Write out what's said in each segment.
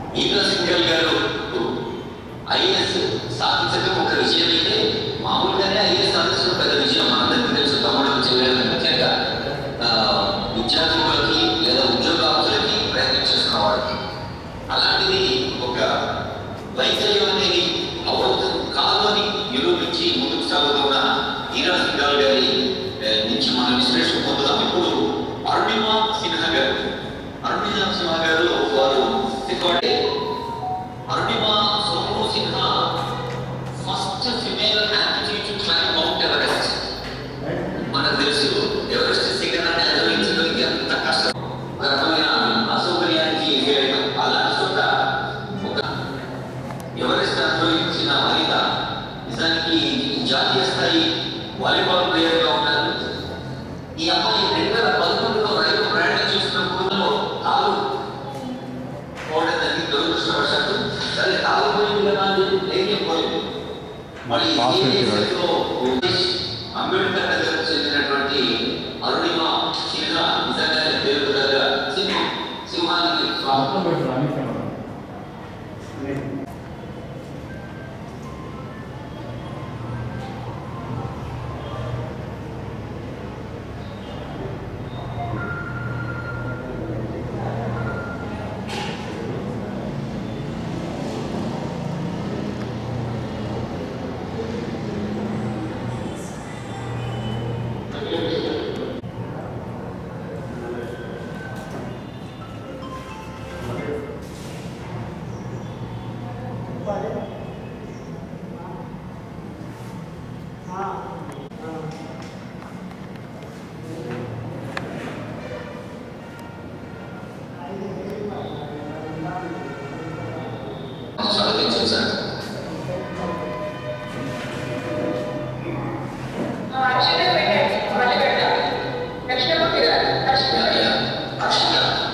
Eagle single గారు IAS సాధించడం ఒక విషయం అయితే మామూలుగానే ఐఏఎస్ సాధించడం పెద్ద విషయం మనందరికీ తెలుసు తమ్ముడు చెల్లెలు ముఖ్యంగా ఆ, విద్యార్థులకి లేదా ఉద్యోగార్థులకి ప్రయత్నం చేస్తున్న వాళ్ళకి అలాంటిది ఒక వైద్యం అనేది అవరోధం కాదు అని నిరూపించి ముందుకు సాగుతున్న ఈరా సింగాల్ గారి ఆ, నుంచి మనం విశ్లేషణ పొందుదాం ఇప్పుడు అరుణిమా సిన్హా గారు అరుణిమా సిన్హా గారు వారు రికార్డే అరుణిమా సోము Sinha first female amputee to climb Mount Everest మనకు తెలుసు ఎవరెస్ట్ శిఖరాన్ని అధిరోహించడం ఎంత కష్టం ఒక రకమైన అసౌకర్యానికి ఎదురైన అలాంటి చోట ఒక ఎవరెస్ట్ అధిరోహించిన వనిత నిజానికి జాతీయ స్థాయి వాలీబాల్ ప్లేయర్గా ఉన్నారు ఈ అమ్మాయి రెండు వేల పదకొండులో రైలు ప్రయాణం చేస్తున్నప్పుడు కాలు పోవడానికి దురదృష్టవశాత్తు సరే కాలు పోయింది కదా అని ధైర్యం పోయింది మళ్ళీ పాస్ ఇదే అవుతుంది. స్థితిలో ఉమేష్ అంబేద్కర్ నగర్ చెందినటువంటి అరుణిమ సిన్హా నిజంగానే పేరుగా సింహం సింహానికి స్వాగతం స్వాగతించారు సార్ అక్షర పెట్టండి మళ్ళీ పెట్టాలి దక్షిణమూర్తి గారు దక్షిణమూర్తి అక్షర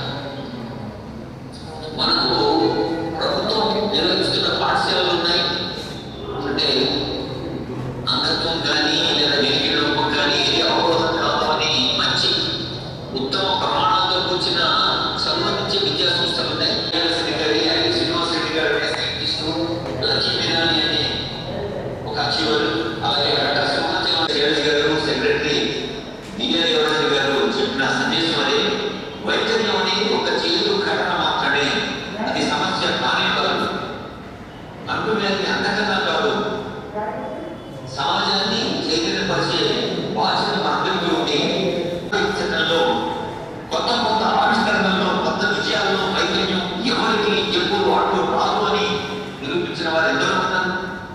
మనకు ప్రభుత్వం నిర్వహిస్తున్న పాఠశాలలు ఉన్నాయి అంటే అంగత్వం కానీ లేదా వెలిగి లోపం కానీ ఏది అవబోధం కాదు అని మంచి ఉత్తమ ప్రమాణాలతో కూర్చిన సంబంధించి విద్యా సంస్థలు ఉన్నాయి యూనివర్సిటీ గారి ఐఐటి శ్రీనివాస్ రెడ్డి గారు అనే సైంటిస్టు లక్ష్మీనారాయణ అనే ఒక అచీవర్ అలాగే డాక్టర్ సింహాచలం శైలజ్ గారు సెక్రటరీ విజయ యువరాజు గారు చెప్పిన సందేశం అదే వైద్యం అనేది ఒక చేదు ఘటన మాత్రమే అది సమస్య కానే కాదు అనుకునేది అంతకన్నా కాదు సమాజాన్ని చైతన్యపరిచే వాచన అందరికీ ఉండి చట్టంలో కొత్త కొత్త ఆవిష్కరణల్లో కొత్త విజయాల్లో వైద్యం ఎవరికి ఎప్పుడు అడ్డు రాదు అని నిరూపించిన వారు ఎందరో ఉన్నారు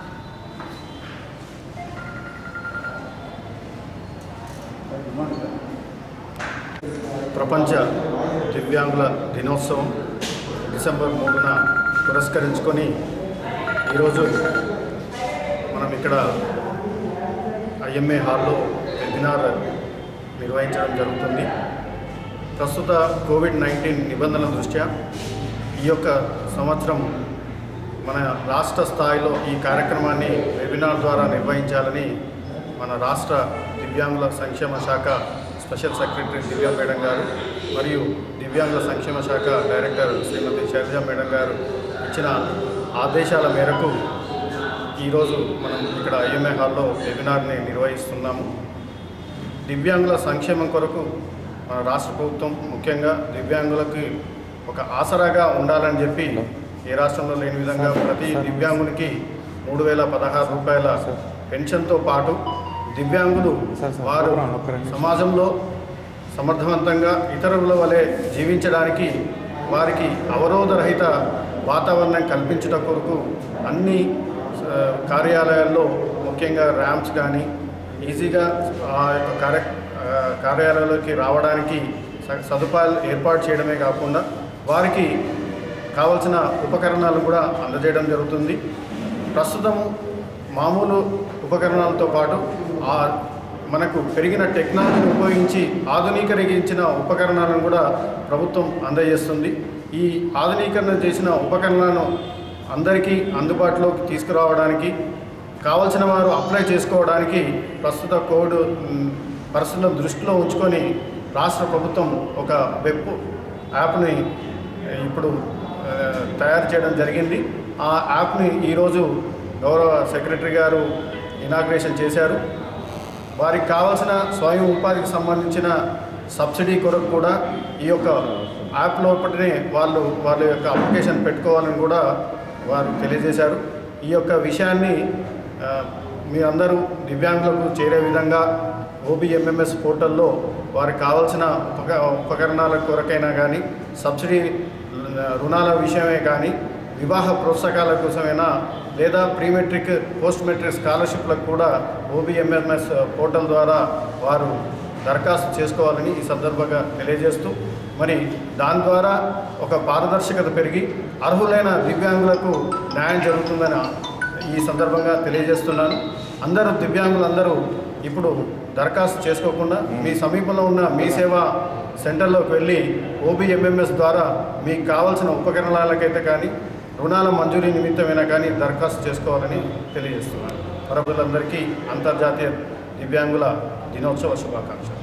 ప్రపంచ దివ్యాంగుల దినోత్సవం డిసెంబర్ మూడున పురస్కరించుకొని ఈరోజు మనం ఇక్కడ ఐఎంఏ హాల్లో వెబినార్ నిర్వహించడం జరుగుతుంది ప్రస్తుత కోవిడ్ నైన్టీన్ నిబంధనల దృష్ట్యా ఈ యొక్క సంవత్సరం మన రాష్ట్ర స్థాయిలో ఈ కార్యక్రమాన్ని వెబినార్ ద్వారా నిర్వహించాలని మన రాష్ట్ర దివ్యాంగుల సంక్షేమ శాఖ స్పెషల్ సెక్రటరీ దివ్యా మేడం గారు మరియు దివ్యాంగుల సంక్షేమ శాఖ డైరెక్టర్ శ్రీమతి శైలజ మేడం గారు ఇచ్చిన ఆదేశాల మేరకు ఈరోజు మనం ఇక్కడ ఐఎంఏ హాల్లో వెబినార్ని నిర్వహిస్తున్నాము దివ్యాంగుల సంక్షేమం కొరకు మన రాష్ట్ర ప్రభుత్వం ముఖ్యంగా దివ్యాంగులకి ఒక ఆసరాగా ఉండాలని చెప్పి ఏ రాష్ట్రంలో లేని విధంగా ప్రతి దివ్యాంగునికి మూడు వేల పదహారు రూపాయల పెన్షన్తో పాటు దివ్యాంగులు వారు సమాజంలో సమర్థవంతంగా ఇతరుల వలె జీవించడానికి వారికి అవరోధరహిత వాతావరణం కల్పించుట కొరకు అన్ని ఆ, కార్యాలయాల్లో ముఖ్యంగా ర్యాంప్స్ కానీ ఈజీగా ఆ యొక్క కార్య ఆ, కార్యాలయాల్లోకి రావడానికి స- సదుపాయాలు ఏర్పాటు చేయడమే కాకుండా వారికి కావలసిన ఉపకరణాలు కూడా అందజేయడం జరుగుతుంది ప్రస్తుతము మామూలు ఉపకరణాలతో పాటు ఆ మనకు పెరిగిన టెక్నాలజీని ఉపయోగించి ఆధునీకరించిన ఉపకరణాలను కూడా ప్రభుత్వం అందజేస్తుంది ఈ ఆధునీకరణ చేసిన ఉపకరణాలను అందరికీ అందుబాటులోకి తీసుకురావడానికి కావలసిన వారు అప్లై చేసుకోవడానికి ప్రస్తుత కోవిడ్ మ్, పరిస్థితులను దృష్టిలో ఉంచుకొని రాష్ట్ర ప్రభుత్వం ఒక వెబ్ యాప్ని ఇప్పుడు ఆ, ఆ, తయారు చేయడం జరిగింది ఆ యాప్ని ఈరోజు గౌరవ సెక్రటరీ గారు ఇనాగ్రేషన్ చేశారు వారికి కావాల్సిన స్వయం ఉపాధికి సంబంధించిన సబ్సిడీ కొరకు కూడా ఈ యొక్క యాప్ లోపలనే వాళ్ళు వాళ్ళ యొక్క అప్లికేషన్ పెట్టుకోవాలని కూడా వారు తెలియజేశారు ఈ యొక్క విషయాన్ని ఆ, మీరందరూ దివ్యాంగులకు చేరే విధంగా ఓబిఎంఎంఎస్ పోర్టల్లో వారికి కావాల్సిన ఉపక ఉపకరణాల కొరకైనా కానీ సబ్సిడీ రుణాల విషయమే కానీ వివాహ ప్రోత్సాహకాల కోసమైనా లేదా ప్రీ మెట్రిక్ పోస్ట్ మెట్రిక్ స్కాలర్షిప్లకు కూడా ఓబిఎంఎంఎస్ పోర్టల్ ద్వారా వారు దరఖాస్తు చేసుకోవాలని ఈ సందర్భంగా తెలియజేస్తూ మరి దాని ద్వారా ఒక పారదర్శకత పెరిగి అర్హులైన దివ్యాంగులకు న్యాయం జరుగుతుందని ఈ సందర్భంగా తెలియజేస్తున్నాను అందరూ దివ్యాంగులందరూ ఇప్పుడు దరఖాస్తు చేసుకోకుండా మీ సమీపంలో ఉన్న మీ సేవా సెంటర్లోకి వెళ్ళి ఓబిఎంఎంఎస్ ద్వారా మీకు కావాల్సిన ఉపకరణాలకైతే కానీ రుణాల మంజూరీ నిమిత్తమైనా కానీ దరఖాస్తు చేసుకోవాలని తెలియజేస్తున్నాను ప్రజలందరికీ అంతర్జాతీయ దివ్యాంగుల దినోత్సవ శుభాకాంక్షలు